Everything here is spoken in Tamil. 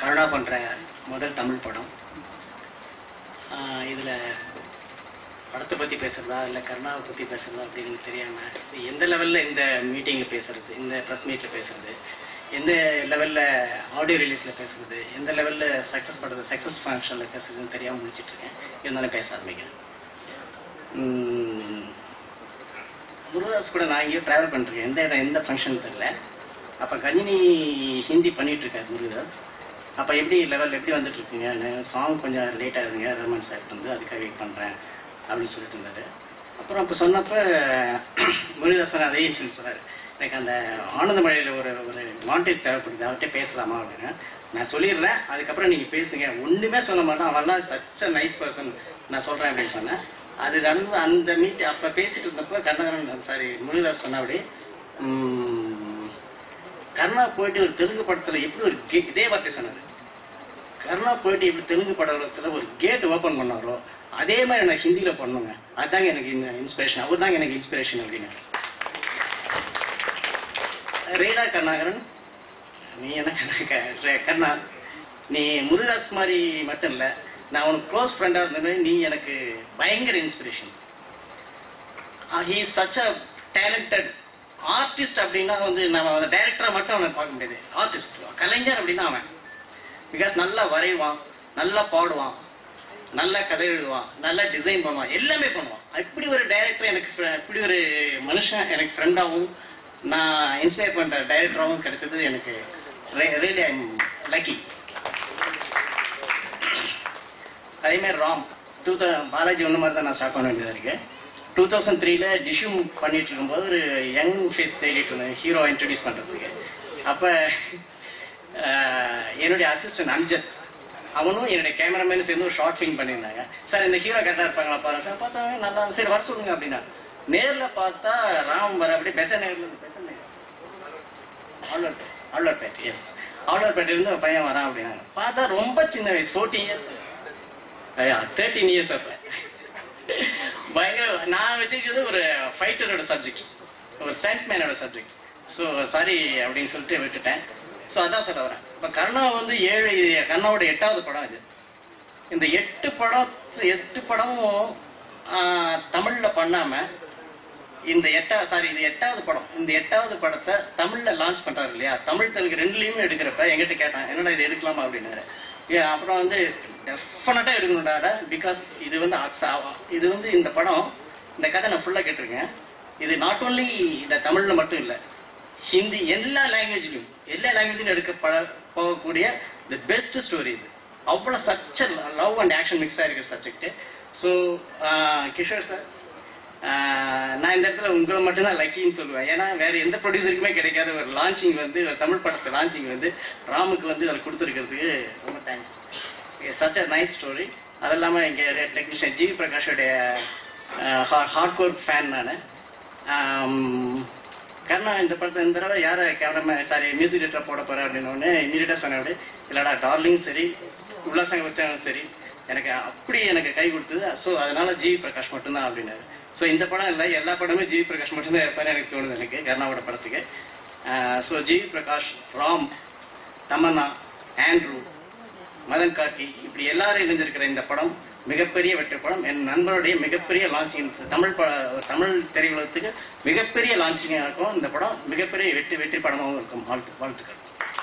கருணா பண்ற முதல் தமிழ் படம் ஆஹ் இதுல படத்தை பத்தி பேசுறதா இல்ல கருணாவை பத்தி பேசுறதா அப்படின்னு தெரியாம இது எந்த லெவல்ல இந்த மீட்டிங்ல பேசுறது இந்த ப்ரெஸ் மீட்ல பேசுறது எந்த லெவல்ல ஆடியோ ரிலீஸ்ல பேசுறது எந்த லெவல்ல சக்சஸ் பண்றது சக்சஸ் ஃபங்க்ஷன்ல பேசுறதுன்னு தெரியாம முடிச்சிட்டு இருக்கேன் இருந்தாலும் பேச ஆரம்பிக்கிறேன் உம், முருகதாஸ் கூட நான் இங்கேயே ட்ராவல் பண்ணிருக்கேன் எந்த இடம் எந்த ஃபங்க்ஷன் தெரியல அப்ப கணினி ஹிந்தி பண்ணிட்டு இருக்காரு முருகதாஸ் அப்ப எப்படி லெவல் எப்படி வந்துட்டு இருக்கீங்க சாங் கொஞ்சம் லேட் ஆகுதுங்க ரமன் சார் வந்து அதுக்காக வெயிட் பண்றேன் அப்படின்னு சொல்லிட்டு இருந்தாரு அப்புறம் அப்ப சொன்னப்ப முருகதாஸ் சொன்ன அதே இன்சிடென்ட் சொன்னாரு எனக்கு அந்த ஆனந்த மழையில ஒரு ஒரு வாண்டேஜ் தேவைப்படுது அவர்கிட்ட பேசலாமா அப்படின்னு நான் சொல்லிடுறேன் அதுக்கப்புறம் நீங்க பேசுங்க ஒண்ணுமே சொல்ல மாட்டேன் அவன்லாம் சச்ச நைஸ் பர்சன் நான் சொல்றேன் அப்படின்னு சொன்னேன் அது நடந்து அந்த மீட் அப்ப பேசிட்டு இருந்தப்ப கருணாகரன் சாரி முருகதாஸ் சொன்னபடி உம், கருணா போயிட்டு ஒரு தெலுங்கு படத்துல எப்படி ஒரு கே- இதே வார்த்தை சொன்னாரு கருணா போயிட்டு எப்படி தெலுங்கு படத்துல ஒரு கேட் ஓபன் பண்ணாரோ அதே மாதிரி நான் ஹிந்தியில பண்ணுங்க அதுதாங்க எனக்கு இன்ஸ்பிரேஷன் அவர் தாங்க எனக்கு இன்ஸ்பிரேஷன் அப்படின்னு ரேடா கருணாகரன் நீ என்ன கருணா- ரே- கருணா நீ முருகதாஸ் மாதிரி மட்டும் இல்ல நான் உனக்கு க்ளோஸ் ஃப்ரெண்டா இருந்தேன் நீ எனக்கு பயங்கர inspiration he such a talented artist அப்படின்னா வந்து நம்ம அந்த டைரக்டரா மட்டும் அவனை பார்க்க முடியாது ஆர்டிஸ்ட் கலைஞர் அப்படின்னா அவன் பிகாஸ் நல்லா வரைவான் நல்லா பாடுவான் நல்லா கதை எழுதுவான் நல்லா டிசைன் பண்ணுவான் எல்லாமே பண்ணுவான் இப்படி ஒரு டைரக்டர் எனக்கு fri- இப்படி ஒரு மனுஷன் எனக்கு ஃப்ரெண்டாகவும் நான் இன்ஸ்பயர் பண்ற டைரக்டராகவும் கிடைச்சது எனக்கு ரியலி ஐ லக்கி அதே மாதிரி ராம் டூ தௌசண்ட் பாலாஜி ஒன்று மாதிரி தான் நான் ஸ்டார்ட் பண்ண வேண்டியதாக இருக்கு டூ தௌசண்ட் த்ரீல டிஷ்யூம் பண்ணிட்டு இருக்கும்போது ஒரு யங் ஃபேஸ் தேடிட்டு இருந்தேன் ஹீரோ இன்ட்ரடியூஸ் பண்றதுக்கு அப்போ என்னுடைய அசிஸ்டன்ட் அம்ஜத் அவனும் என்னுடைய கேமராமேன் சேர்ந்து ஒரு ஷார்ட் ஃபிலிம் பண்ணியிருந்தாங்க சார் இந்த ஹீரோ கரெக்டாக இருப்பாங்களா பாருங்க சார் பார்த்தா நல்லா சரி வர சொல்லுங்க அப்படின்னா நேர்ல பார்த்தா ராம் வர அப்படியே பெச நேரில் பெச நேர் ஆழ்வார் ஆழ்வார்பேட் எஸ் ஆழ்வார்பேட்டையில இருந்து ஒரு பையன் வரான் அப்படின்னாங்க பார்த்தா ரொம்ப சின்ன வயசு ஃபோர்டீன் இயர்ஸ் தேர்ட்டீன் இயர்ஸ் அப்ப பயங்கர நான் வச்சிருக்கிறது ஒரு ஃபைட்டரோட சப்ஜெக்ட் ஒரு ஸ்டண்ட் மேனோட சப்ஜெக்ட் ஸோ சாரி அப்படின்னு சொல்லிட்டு விட்டுட்டேன் ஸோ அதான் சொல்ல வரேன் இப்போ கர்ணா வந்து ஏழு இது கர்ணாவோட எட்டாவது படம் இது இந்த எட்டு படம் எட்டு படமும் ஆஹ், தமிழ்ல பண்ணாம இந்த எட்டா சாரி இது எட்டாவது படம் இந்த எட்டாவது படத்தை தமிழ்ல லான்ச் பண்றாரு இல்லையா தமிழ் தெலுங்கு ரெண்டுலயுமே எடுக்கிறப்ப என்கிட்ட கேட்டான் என்னடா இது எடுக்கலாமா அப்படின்னாரு ஏன் அப்புறம் வந்து டெஃபினட்டா எடுக்கணும்டா பிகாஸ் இது வந்து அக்ஸா- இது வந்து இந்த படம் இந்த கதை நான் ஃபுல்லா கேட்டிருக்கேன் இது நாட் ஓன்லி இந்த தமிழ்ல மட்டும் இல்ல ஹிந்தி எல்லா லாங்குவேஜ்லயும் எல்லா லாங்குவேஜ்லயும் எடுக்க ப- போகக்கூடிய தி பெஸ்ட் ஸ்டோரி இது அவ்வளவு சச்ச லவ் அண்ட் ஆக்ஷன் மிக்ஸ் ஆயிருக்கிற சப்ஜெக்ட் ஸோ கிஷோர் சார் ஆஹ் நான் இந்த இடத்துல உங்களை மட்டும்தான் லக்கின்னு சொல்லுவேன் ஏன்னா வேற எந்த ப்ரொடியூசருக்குமே கிடைக்காத ஒரு லான்ச்சிங் வந்து ஒரு தமிழ் படத்தை லான்ச்சிங் வந்து ராமுக்கு வந்து அதில் கொடுத்துருக்கிறதுக்கு ரொம்ப thanks such a nice story அது இல்லாமல் இங்கே டெக்னீஷியன் ஜி பிரகாஷோடைய ஹார்ட் கோர் ஃபேன் நான் கர்ணா இந்த படத்தை இந்த தடவை யாரை கேமரா சாரி மியூசிக் டேரக்டர் போட போறேன் அப்படின்னு ஒன்று இமீடியட்டாக சொன்ன அப்படியே இல்லடா டார்லிங் சரி உல்லாசங்க வச்சாலும் சரி எனக்கு அப்படி எனக்கு கை கொடுத்தது ஸோ அதனால ஜி பிரகாஷ் மட்டும்தான் அப்படின்னாரு ஸோ இந்த படம் இல்லை எல்லா படமும் ஜி பிரகாஷ் மட்டும்தான் இருப்பாரு எனக்கு தோணுது எனக்கு கர்ணாவோட படத்துக்கு so G Prakash Ram Tamannaah Andrew Madhan Karky இப்படி எல்லாரும் இணைஞ்சிருக்கிற இந்த படம் மிகப்பெரிய வெற்றி படம் என் நண்பருடைய மிகப்பெரிய லான்ச்சிங் தமிழ் ப தமிழ் திரையுலகத்துக்கு மிகப்பெரிய லான்ச்சிங்காக இருக்கும் இந்த படம் மிகப்பெரிய வெற்றி வெற்றி படமாகவும் இருக்கும் வாழ்த்து வாழ்த்துக்கள்